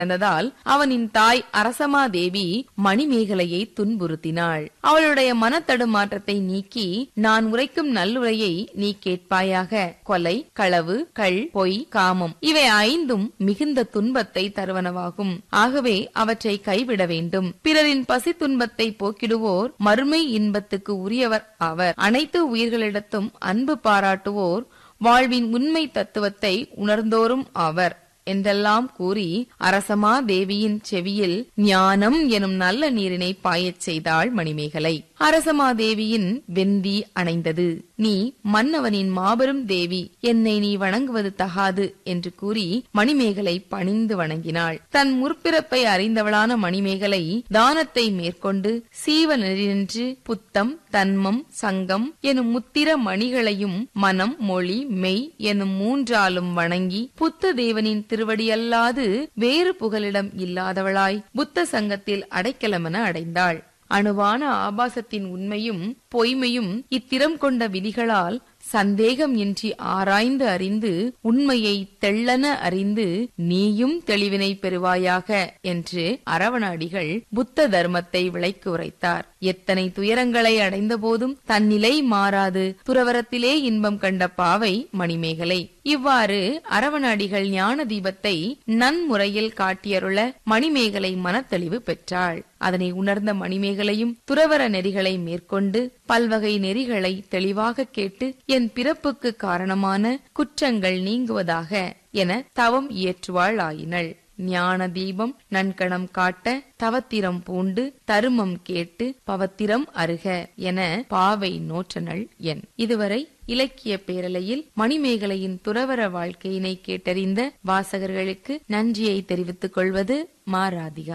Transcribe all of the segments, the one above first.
பிறந்ததால் அவனின் தாய் அரசமாதேவி மணிமேகலையை துன்புறுத்தினாள் அவளுடைய மனத்தடுமாற்றத்தை நீக்கி நான் உரைக்கும் நல்லுரையை நீ கேட்பாயாக கொலை களவு கள் பொய் காமம் இவை ஐந்தும் மிகுந்த துன்பத்தை தருவனவாகும் ஆகவே அவற்றை கைவிட வேண்டும் பிறரின் பசி துன்பத்தை போக்கிடுவோர் மறுமை இன்பத்துக்கு உரியவர் அவர் அனைத்து உயிர்களிடத்தும் அன்பு பாராட்டுவோர் வாழ்வின் உண்மை தத்துவத்தை உணர்ந்தோரும் அவர் என்றெல்லாம் கூறி அரசமா தேவியின் செவியில் ஞானம் எனும் நல்ல நீரினை பாயச் செய்தாள் மணிமேகலை அரசமாதேவியின் வெந்தி அணைந்தது நீ மன்னவனின் மாபெரும் தேவி என்னை நீ வணங்குவது தகாது என்று கூறி மணிமேகலை பணிந்து வணங்கினாள் தன் முற்பிறப்பை அறிந்தவளான மணிமேகலை தானத்தை மேற்கொண்டு சீவ நெறிநின்று புத்தம் தன்மம் சங்கம் எனும் முத்திர மணிகளையும் மனம் மொழி மெய் எனும் மூன்றாலும் வணங்கி புத்த தேவனின் திருவடியல்லாது வேறு புகலிடம் இல்லாதவளாய் புத்த சங்கத்தில் அடைக்கலமென அடைந்தாள் அணுவான ஆபாசத்தின் உண்மையும் பொய்மையும் இத்திறம் கொண்ட விதிகளால் சந்தேகம் இன்றி ஆராய்ந்து அறிந்து உண்மையை தெள்ளன அறிந்து நீயும் தெளிவினை பெறுவாயாக என்று அரவணாடிகள் புத்த தர்மத்தை விளைக்கு உரைத்தார் எத்தனை துயரங்களை அடைந்த போதும் தன்னிலை மாறாது துறவரத்திலே இன்பம் கண்ட பாவை மணிமேகலை இவ்வாறு அரவணாடிகள் ஞான தீபத்தை நன்முறையில் காட்டியருள மணிமேகலை மனத்தெளிவு பெற்றாள் அதனை உணர்ந்த மணிமேகலையும் துறவர நெறிகளை மேற்கொண்டு பல்வகை நெறிகளை தெளிவாக கேட்டு என் பிறப்புக்கு காரணமான குற்றங்கள் நீங்குவதாக என தவம் இயற்றுவாள் ஆயினள் ஞான தீபம் நன்கணம் காட்ட தவத்திரம் பூண்டு தருமம் கேட்டு பவத்திரம் அருக என பாவை நோற்றனள் என் இதுவரை இலக்கிய பேரலையில் மணிமேகலையின் துறவர வாழ்க்கையினை கேட்டறிந்த வாசகர்களுக்கு நன்றியை தெரிவித்துக் கொள்வது மாராதிகா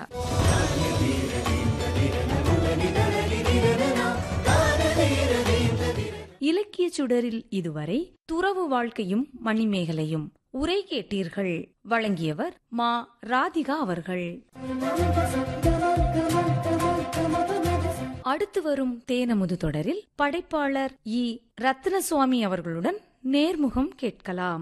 இலக்கிய சுடரில் இதுவரை துறவு வாழ்க்கையும் மணிமேகலையும் உரை கேட்டீர்கள் வழங்கியவர் மா ராதிகா அவர்கள் அடுத்து வரும் தேனமுது தொடரில் படைப்பாளர் இ ரத்னசுவாமி அவர்களுடன் நேர்முகம் கேட்கலாம்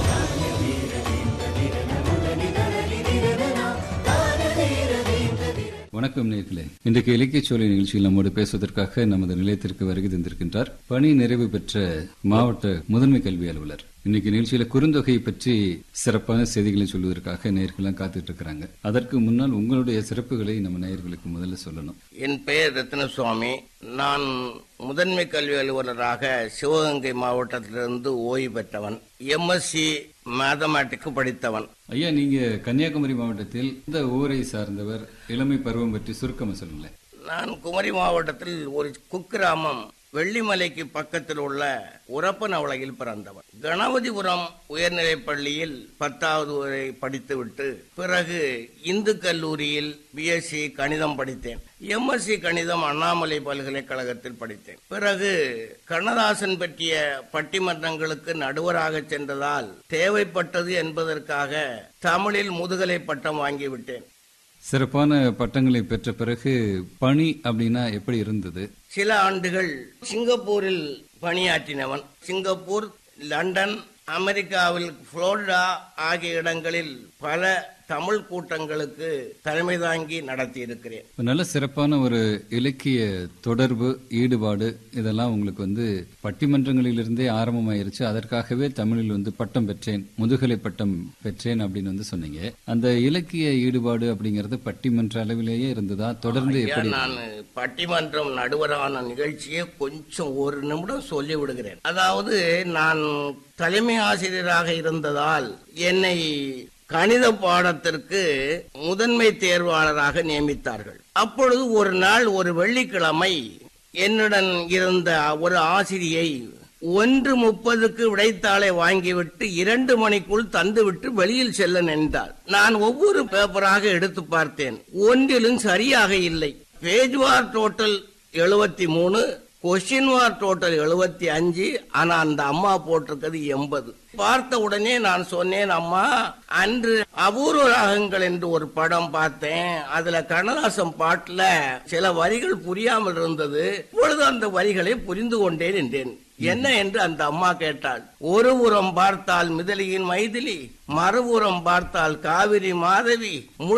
வணக்கம் நேர்களே இன்றைக்கு இலக்கிய சோலை நிகழ்ச்சியில் நம்மோடு பேசுவதற்காக நமது நிலையத்திற்கு வருகை தந்திருக்கின்றார் பணி நிறைவு பெற்ற மாவட்ட முதன்மை கல்வி அலுவலர் இன்னைக்கு நிகழ்ச்சியில குறுந்தொகையை பற்றி சிறப்பான செய்திகளை சொல்வதற்காக நேயர்கள்லாம் காத்துட்டு இருக்கிறாங்க அதற்கு முன்னால் உங்களுடைய சிறப்புகளை நம்ம நேயர்களுக்கு முதல்ல சொல்லணும் என் பெயர் ரத்னசுவாமி நான் முதன்மை கல்வி அலுவலராக சிவகங்கை மாவட்டத்திலிருந்து ஓய்வு பெற்றவன் எம்எஸ்சி மேத்தமேட்டிக்ஸ் படித்தவன் ஐயா நீங்க கன்னியாகுமரி மாவட்டத்தில் இந்த ஊரை சார்ந்தவர் இளமை பருவம் பற்றி சுருக்கமா சொல்லுங்களேன் நான் குமரி மாவட்டத்தில் ஒரு குக்கிராமம் வெள்ளிமலைக்கு பக்கத்தில் உள்ள உரப்பனவளையில் பிறந்தவன் கணபதிபுரம் உயர்நிலைப் பள்ளியில் பத்தாவது வரை படித்துவிட்டு பிறகு இந்து கல்லூரியில் பிஎஸ்சி கணிதம் படித்தேன் எம்எஸ்சி கணிதம் அண்ணாமலை பல்கலைக்கழகத்தில் படித்தேன் பிறகு கண்ணதாசன் பற்றிய பட்டிமன்றங்களுக்கு நடுவராக சென்றதால் தேவைப்பட்டது என்பதற்காக தமிழில் முதுகலை பட்டம் வாங்கிவிட்டேன் சிறப்பான பட்டங்களை பெற்ற பிறகு பணி அப்படின்னா எப்படி இருந்தது சில ஆண்டுகள் சிங்கப்பூரில் பணியாற்றினவன் சிங்கப்பூர் லண்டன் அமெரிக்காவில் புளோரிடா ஆகிய இடங்களில் பல தமிழ் கூட்டங்களுக்கு தலைமை தாங்கி நடத்தி இருக்கிறேன் ஒரு நல்ல சிறப்பான ஒரு இலக்கிய தொடர்பு ஈடுபாடு இதெல்லாம் உங்களுக்கு வந்து பட்டிமன்றங்களிலிருந்தே ஆரம்பமாயிருச்சு அதற்காகவே தமிழில் வந்து பட்டம் பெற்றேன் முதுகலை பட்டம் பெற்றேன் அப்படின்னு வந்து சொன்னீங்க அந்த இலக்கிய ஈடுபாடு அப்படிங்கறது பட்டிமன்ற அளவிலேயே இருந்ததா தொடர்ந்து ஐயா, எப்படி நான் பட்டிமன்றம் நடுவரான நிகழ்ச்சியை கொஞ்சம் ஒரு நிமிடம் சொல்லி விடுகிறேன் அதாவது நான் தலைமை ஆசிரியராக இருந்ததால் என்னை கணித பாடத்திற்கு முதன்மை தேர்வாளராக நியமித்தார்கள் அப்பொழுது ஒரு நாள் ஒரு வெள்ளிக்கிழமை என்னுடன் இருந்த ஒரு ஆசிரியை ஒன்று முப்பதுக்கு விடைத்தாளை வாங்கிவிட்டு இரண்டு மணிக்குள் தந்துவிட்டு வெளியில் செல்ல நின்றார் நான் ஒவ்வொரு பேப்பராக எடுத்து பார்த்தேன் ஒன்றிலும் சரியாக இல்லை பேஜ்வார் டோட்டல் எழுபத்தி மூணு கொஸ்டின் மார்க் டோட்டல் எழுபத்தி அஞ்சு ஆனா அந்த அம்மா போட்டிருக்கிறது எண்பது பார்த்த உடனே நான் சொன்னேன் அம்மா அன்று அபூர்வ ராகங்கள் என்று ஒரு படம் பார்த்தேன் அதுல கண்ணதாசன் பாட்டுல சில வரிகள் புரியாமல் இருந்தது இப்பொழுது அந்த வரிகளை புரிந்து கொண்டேன் என்றேன் என்ன என்று அந்த அம்மா கேட்டாள் ஒரு புறம் பார்த்தால் மிதலியின் மைதிலி மறுபுறம் பார்த்தால் காவிரி மாதவி